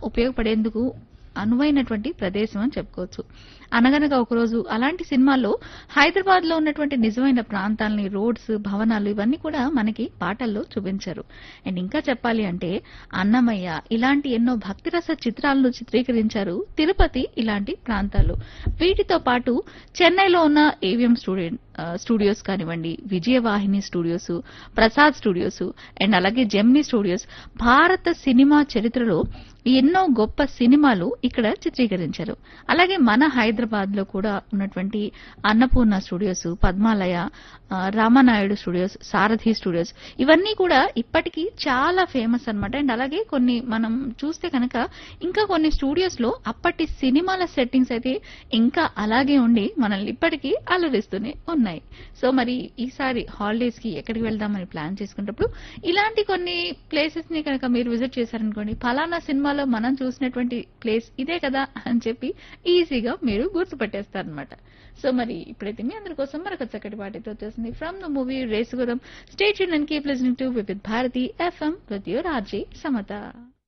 ఉపయోగపడేందుకు అనువైనటువంటి ప్రదేశం అని చెప్పుకోవచ్చు అనగనగా ఒకరోజు అలాంటి సినిమాల్లో హైదరాబాద్ లో ఉన్నటువంటి నిజమైన ప్రాంతాలని రోడ్స్ భవనాలు ఇవన్నీ కూడా మనకి పాటల్లో చూపించారు అండ్ ఇంకా చెప్పాలి అంటే అన్నమయ్య ఇలాంటి ఎన్నో భక్తిరస చిత్రాలను చిత్రీకరించారు తిరుపతి ఇలాంటి ప్రాంతాలు వీటితో పాటు చెన్నైలో ఉన్న ఏవిఎం స్టూడియో ఆ, స్టూడియోస్ కానివ్వండి Vijayavahini studios Prasad studios and అలాగే జెమ్నీ స్టూడియోస్ భారత సినిమా చరిత్రలో ఎన్నో గొప్ప సినిమాలు ఇక్కడ చిత్రీకరించారు అలాగే మన హైదరాబాద్ లో కూడా ఉన్నటువంటి అన్నపూర్ణ స్టూడియోస్ పద్మాలయ ఆ, రామానాయుడు స్టూడియోస్ సారథి స్టూడియోస్ ఇవన్నీ కూడా ఇప్పటికీ చాలా ఫేమస్ అన్నమాట అండ్ అలాగే కొన్ని మనం చూస్తే కనుక ఇంకా కొన్ని స్టూడియోస్ లో అప్పటి సినిమాల సెట్టింగ్స్ అయితే ఇంకా అలాగే ఉండి మనల్ని ఇప్పటికీ అలరిస్తూనే ఉన్నాయి సో మరి ఈసారి హాలిడేస్ కి ఎక్కడికి వెళ్దామని ప్లాన్ చేసుకున్నప్పుడు ఇలాంటి కొన్ని ప్లేసెస్ ని కనుక మీరు విజిట్ చేశారనుకోండి ఫలానా సినిమాలో మనం చూసినటువంటి ప్లేస్ ఇదే కదా అని చెప్పి ఈజీగా మీరు గుర్తుపట్టేస్తారనమాట సో మరి ఇప్పుడైతే మీ అందరి కోసం మరొక చక్కటి పాటతో వచ్చేసింది from the movie Race Gurram stay and keep listening to with Bharati FM with your RJ Samata